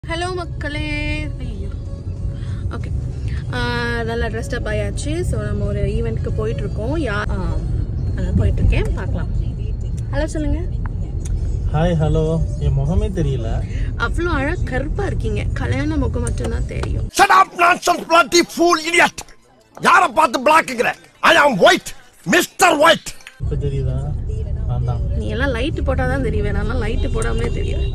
Hello மக்களே ஐயோ okay நல்லா ட்ரெஸ்டப் ஆயாச்சு ஸோ நம்ம ஒரு ஈவெண்ட்க்கு போயிட்டுருக்கோம் யா அதான் போயிட்டுருக்கேன் பார்க்கலாம் ஹலோ சொல்லுங்கள் ஹாய் ஹலோ என் முகமே தெரியல அவ்வளோ அழகாக கருப்பாக இருக்கீங்க கல்யாண முகம் மட்டும்தான் தெரியும் Shut up, nonsense, bloody fool, idiot! யார பார்த்து பிளாக்குங்கிற ஐ ஆம் ஒயிட் மிஸ்டர் ஒயிட் இப்போ தெரியுதா நான் தான் நீ எல்லாம் லைட்டு போட்டால் தான் தெரியுவேன் நான்லாம் லைட்டு போடாமலே தெரியுவேன்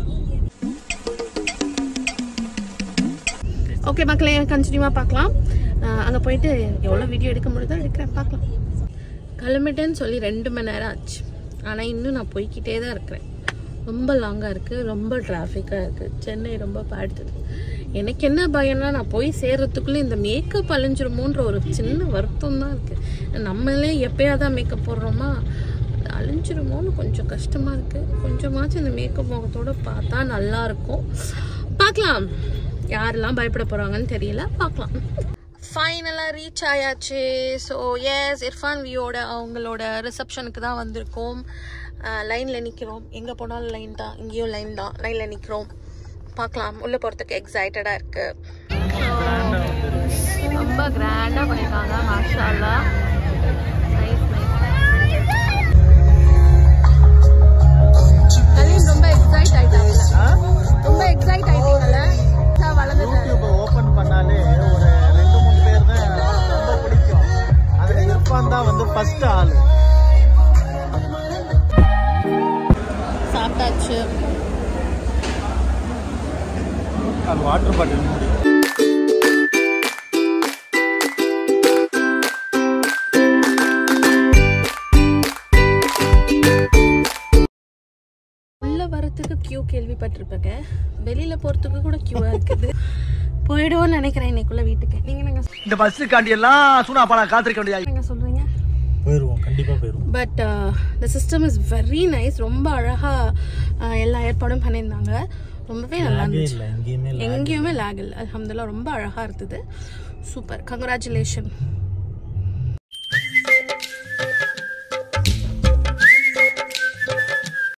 ஓகே மக்களே கண்டினியூவாக பார்க்கலாம் அங்கே போயிட்டு எவ்வளோ வீடியோ எடுக்க முடியுதோ எடுக்கிறேன் பார்க்கலாம் கிளம்பிட்டேன்னு சொல்லி ரெண்டு மணி நேரம் ஆச்சு ஆனால் இன்னும் நான் போய்க்கிட்டே தான் இருக்கிறேன் ரொம்ப லாங்காக இருக்குது ரொம்ப டிராஃபிக்காக இருக்குது சென்னை ரொம்ப பாடுது எனக்கு என்ன பயம்னா நான் போய் சேர்றதுக்குள்ளே இந்த மேக்கப் அழிஞ்சிருமோன்ற ஒரு சின்ன வருத்தம் தான் இருக்குது நம்மளே எப்பயாவது தான் மேக்கப் போடுறோமா அது அழிஞ்சிருமோன்னு கொஞ்சம் கஷ்டமாக இருக்குது கொஞ்சமாச்சும் இந்த மேக்கப் முகத்தோட பார்த்தா நல்லா இருக்கும் பார்க்கலாம் யாரெல்லாம் பயப்பட போகிறாங்கன்னு தெரியல பார்க்கலாம் ஃபைனலாக ரீச் ஆயாச்சு ஸோ எஸ் இர்ஃபான் வியோட அவங்களோட ரிசப்ஷனுக்கு தான் வந்திருக்கோம் லைனில் நிற்கிறோம் எங்கே போனாலும் லைன் தான் இங்கேயும் லைன் தான் லைனில் நிற்கிறோம் பார்க்கலாம் உள்ளே போகிறதுக்கு எக்ஸைட்டடாக இருக்குது ரொம்ப கிராண்டாக பண்ணியிருக்காங்க மாஷால்லா நைஸ் நைஸ் ரொம்ப எக்ஸைட் ஆயிட்டாங்கல்ல ரொம்ப எக்ஸைட் ஆயிட்டீங்கல்ல வளர்ந்துட்டேன் யூடியூப் ஓபன் பண்ணாலே ஒரு ரெண்டு மூணு பேர் தான் ரொம்ப பிடிக்கும் அதுல இர்ஃபான் தான் வந்து ஃபர்ஸ்ட் ஆளு சாப்பிட்டாச்சு அது வாட்டர் பாட்டில் மூடி உள்ள வரத்துக்கு கியூ கேள்விப்பட்டிருப்பேங்க வெளியில போறதுக்கு கூட கியூவா இருக்குது போயிடுவோம்னு நினைக்கிறேன் இன்னைக்குள்ள வீட்டுக்கு நீங்க என்னங்க இந்த பஸ்ஸுக்காண்டி எல்லாம் சூனா பாலா காத்திருக்க வேண்டியது என்னங்க சொல்றீங்க போயிடுவோம் கண்டிப்பா போயிடுவோம் but the system is very nice ரொம்ப அழகா uh, எல்லா ஏற்பாடும் பண்ணியிருந்தாங்க ரொம்பவே நல்லா லாகே இருந்துச்சு இல்லை எங்கேயுமே lag எங்கேயுமே லேக் இல்லை அல்ஹம்துலில்லாஹ் ரொம்ப அழகா இருந்தது சூப்பர் கங்க்ராச்சுலேஷன்